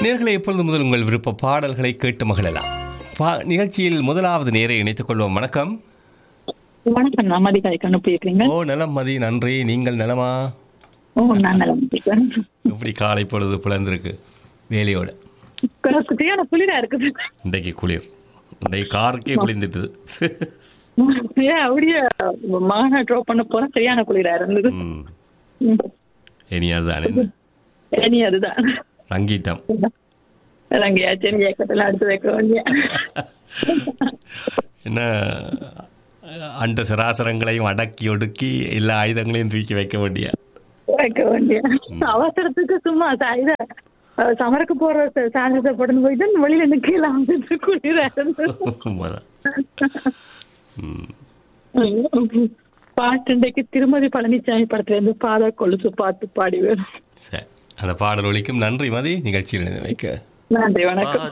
நேர்களை எப்பொழுது முதல் உங்கள் விருப்ப பாடல்களை கேட்டு மகிழலாம் பா நிகழ்ச்சியில் முதலாவது நேரை இணைத்துக் கொள்வோம் வணக்கம் வணக்கம் நான் மதிகாய் கண்டுபிடிக்கிறீங்க ஓ நலம் மதி நன்றி நீங்கள் நலமா ஓ நான் நல்லா இருக்கேன் எப்படி காலை பொழுது புலர்ந்திருக்கு வேலையோட சரியான குளிரா இருக்குது இன்றைக்கு குளிர் இன்றைக்கு காருக்கே குளிர்ந்துட்டுது ஏன் அப்படியே மகனை ட்ராப் பண்ண போறேன் சரியான குளிரா இருந்தது ம் ம். இனி அதுதான் என்ன இனி அதுதான் சங்கீதம் இறங்கியாச்சு இயக்கத்துல அடுத்து வைக்க வேண்டிய என்ன அந்த சராசரங்களையும் அடக்கி ஒடுக்கி எல்லா ஆயுதங்களையும் தூக்கி வைக்க வேண்டிய வைக்க வேண்டிய அவசரத்துக்கு சும்மா ச- இத அஹ், சமருக்கு போற சான்றிதழ் போட்டு போயிட்டு வெளியில நிக்கலாம் குளிரா இருந்தது உண்மைதான். ம். பாட்டு இன்றைக்கு திருமதி பழனிசாமி படத்துல இருந்து பாத கொலுசு பாட்டு பாடி வேணும் சரி அந்த பாடல் ஒலிக்கும் நன்றி மதி நிகழ்ச்சியில் வைக்க நன்றி வணக்கம்